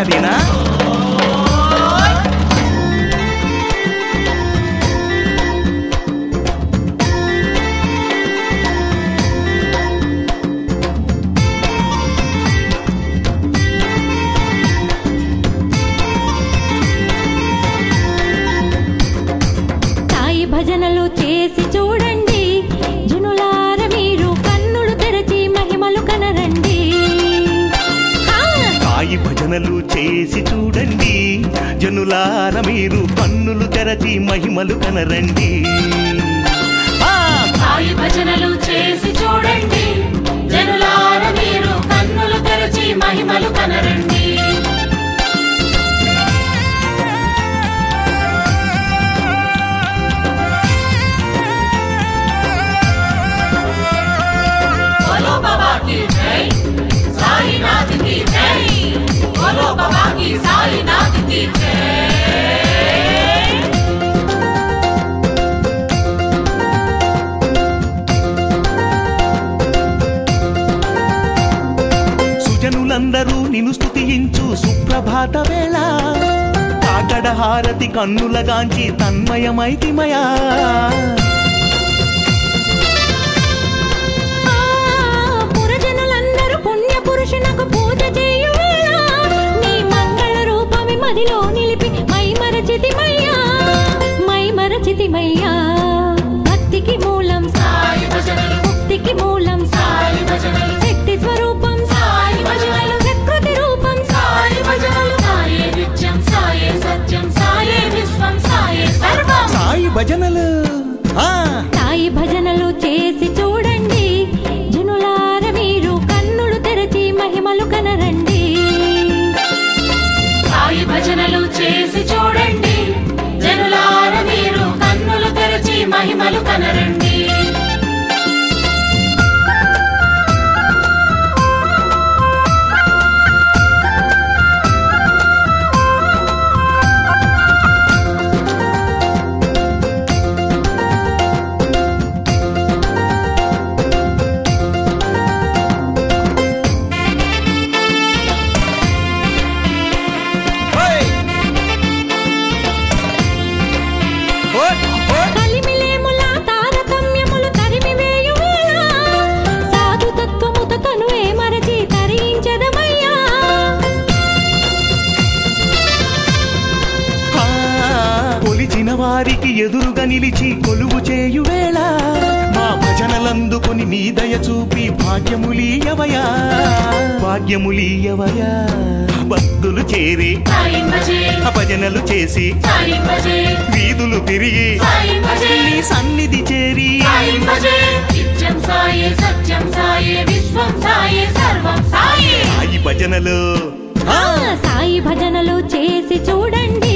తకదీనా సాయి భజనలు చేసి చూడండి జనులార మీరు కన్నులు తెరచి మహిమలు కనరండి ఆ, సాయి భజనలు చేసి చూడండి జనులార మీరు కన్నులు తెరచి మహిమలు కనరండి ఆ, సాయి భజనలు చేసి చూడండి జనులార మీరు కన్నులు తెరచి మహిమలు కనరండి बोलो बाबा की जय साईनाथ की जय बोलो बाबा की साईनाथ की जय సుజనులందరూ నిన్ను స్తుతించు సుప్రభాత వేళ కాకడ హారతి కన్నులగాంచి తన్మయమైతిమయా ఆ, పురజనులందరూ పుణ్య పురుషునకు పూజ చేయు వేళ నీ మంగళ రూపమి మదిలో నిలిపి మై మరచితిమయ్యా మై మరచితిమయ్యా భక్తికి మూలం సాయి భజనలు ముక్తికి మూలం సాయి భజనలు శక్తి స్వరూపం సాయి భజనలు ప్రకృతి రూపం సాయి భజనలు సాయే నిత్యం సాయే సత్యం సాయే విశ్వం సాయే సర్వం సాయి భజనలు ఆ సాయి భజనలు చేసి చూడండి జనులార మీరు కన్నులు తెరచి మహిమలు కనరండి సాయి భజనలు చేసి చూడండి జనులార మీరు కన్నులు తెరచి మహిమలు కనరండి ఓయ్! ఓయ్! ఓయ్! కలిమిలేముల తారతమ్యములు తరిమి వేయు వేళ సాధు తత్వముత తనువే మరచి తరించదమయ్యా ఆ, కొలిచిన వారికి ఎదురుగా నిలిచి కొలువు చేయు వేళ మా భజనలందుకొని నీ దయ చూపి భాగ్యములీయవయా భాగ్యములీయవయా భక్తులు చేరి సాయి భజే ఆ భజనలు చేసి సాయి భజే వీధులు తిరిగి సాయి భజే నీ సన్నిధి చేరి సాయి భజే నిత్యం సాయే సత్యం సాయే విశ్వం సాయే సర్వం సాయే సాయి భజనలు ఆ, సాయి భజనలు చేసి చూడండి